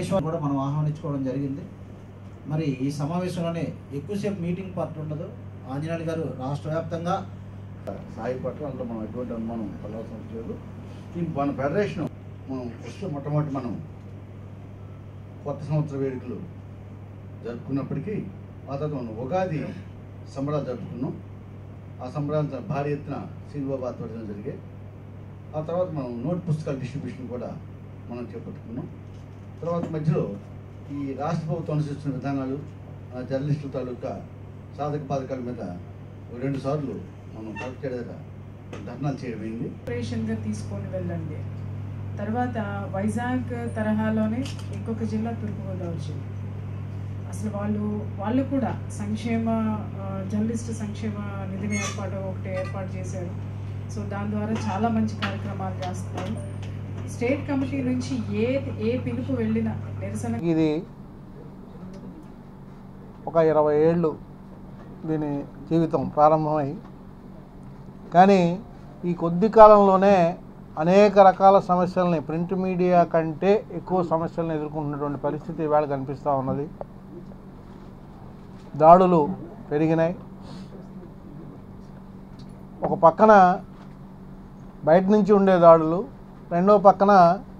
విశ్వాసం కూడా మనం ఆహ్వానించుకోవడం జరిగింది మరి ఈ సమావేశంలోనే ఎక్కువసేపు మీటింగ్ పార్ట్ ఉండదు ఆంజనేయులు గారు రాష్ట్ర వ్యాప్తంగా సాయి పట్ల అందులో మనం ఎటువంటి అనుమానం పడాల్సిన లేదు ఈ మన ఫెడరేషన్ మనం ఫస్ట్ మొట్టమొదటి మనం కొత్త సంవత్సర వేడుకలు జరుపుకున్నప్పటికీ ఆ తర్వాత మనం ఉగాది సంబరాలు జరుపుకున్నాం ఆ సంబరాలు భారీ ఎత్తున శ్రీబాబు ఆధ్వర్యంలో జరిగాయి ఆ తర్వాత మనం నోట్ పుస్తకాల డిస్ట్రిబ్యూషన్ కూడా మనం చేపట్టుకున్నాం తర్వాత మధ్యలో ఈ రాష్ట్ర ప్రభుత్వం అనుసరిస్తున్న విధానాలు ఆ జర్నలిస్టుల తాలూకా సాధక బాధకాల మీద రెండు సార్లు మనం కలెక్టర్ దగ్గర ధర్నాలు చేయమైంది ఆపరేషన్గా తీసుకొని వెళ్ళండి తర్వాత వైజాగ్ తరహాలోనే ఇంకొక జిల్లా తూర్పుగోదావరి జిల్లా అసలు వాళ్ళు వాళ్ళు కూడా సంక్షేమ ఆ, జర్నలిస్టు సంక్షేమ నిధిని ఏర్పాటు ఒకటి ఏర్పాటు చేశారు సో దాని ద్వారా చాలా మంచి కార్యక్రమాలు చేస్తున్నారు స్టేట్ కమిటీ నుంచి ఏ ఏ పిలుపు వెళ్ళినా నిరసన ఇది ఒక ఇరవై ఏళ్ళు దీని జీవితం ప్రారంభమై కానీ ఈ కొద్ది కాలంలోనే అనేక రకాల సమస్యల్ని ప్రింట్ మీడియా కంటే ఎక్కువ సమస్యలను ఎదుర్కొంటున్నటువంటి పరిస్థితి ఇవాళ కనిపిస్తూ ఉన్నది దాడులు పెరిగినాయి ఒక పక్కన బయట నుంచి ఉండే దాడులు రెండో పక్కన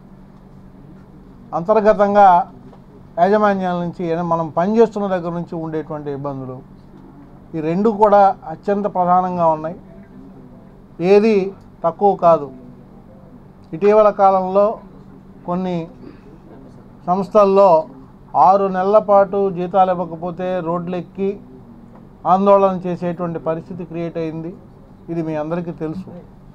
అంతర్గతంగా యాజమాన్యాల నుంచి ఏదైనా మనం పనిచేస్తున్న దగ్గర నుంచి ఉండేటువంటి ఇబ్బందులు ఈ రెండు కూడా అత్యంత ప్రధానంగా ఉన్నాయి ఏది తక్కువ కాదు ఇటీవల కాలంలో కొన్ని సంస్థల్లో ఆరు నెలల పాటు జీతాలు ఇవ్వకపోతే రోడ్లెక్కి ఆందోళన చేసేటువంటి పరిస్థితి క్రియేట్ అయింది ఇది మీ అందరికీ తెలుసు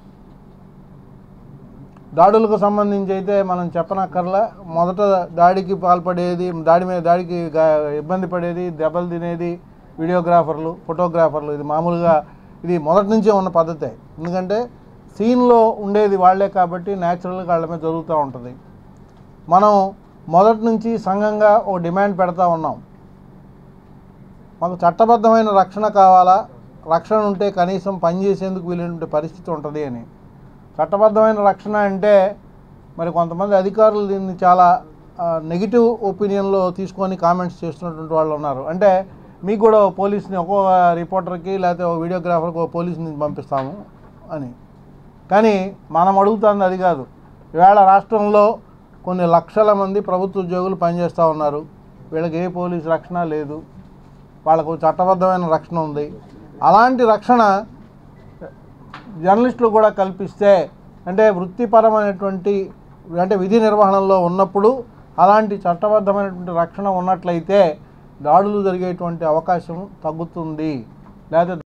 దాడులకు సంబంధించి అయితే మనం చెప్పనక్కర్లా మొదట దాడికి పాల్పడేది దాడి మీద దాడికి గా- ఇబ్బంది పడేది దెబ్బలు తినేది వీడియోగ్రాఫర్లు ఫోటోగ్రాఫర్లు ఇది మామూలుగా ఇది మొదటి నుంచే ఉన్న పద్ధతే ఎందుకంటే సీన్లో ఉండేది వాళ్ళే కాబట్టి న్యాచురల్గా వాళ్ళ మీద జరుగుతూ ఉంటుంది మనం మొదటి నుంచి సంఘంగా ఓ డిమాండ్ పెడతా ఉన్నాం మాకు చట్టబద్ధమైన రక్షణ కావాలా రక్షణ ఉంటే కనీసం పనిచేసేందుకు వీలైనటువంటి పరిస్థితి ఉంటుంది అని చట్టబద్ధమైన రక్షణ అంటే మరి కొంతమంది అధికారులు దీన్ని చాలా నెగిటివ్ ఒపీనియన్లో తీసుకొని కామెంట్స్ చేస్తున్నటువంటి వాళ్ళు ఉన్నారు అంటే మీకు కూడా ఓ పోలీస్ని ఒక్కో రిపోర్టర్కి లేకపోతే ఓ వీడియోగ్రాఫర్కి ఓ పోలీస్ని పంపిస్తాము అని కానీ మనం అడుగుతుంది అది కాదు ఈవేళ రాష్ట్రంలో కొన్ని లక్షల మంది ప్రభుత్వ ఉద్యోగులు పనిచేస్తూ ఉన్నారు వీళ్ళకి ఏ పోలీస్ రక్షణ లేదు వాళ్ళకు చట్టబద్ధమైన రక్షణ ఉంది అలాంటి రక్షణ జర్నలిస్టులు కూడా కల్పిస్తే అంటే వృత్తిపరమైనటువంటి అంటే విధి నిర్వహణలో ఉన్నప్పుడు అలాంటి చట్టబద్ధమైనటువంటి రక్షణ ఉన్నట్లయితే దాడులు జరిగేటువంటి అవకాశం తగ్గుతుంది లేకపోతే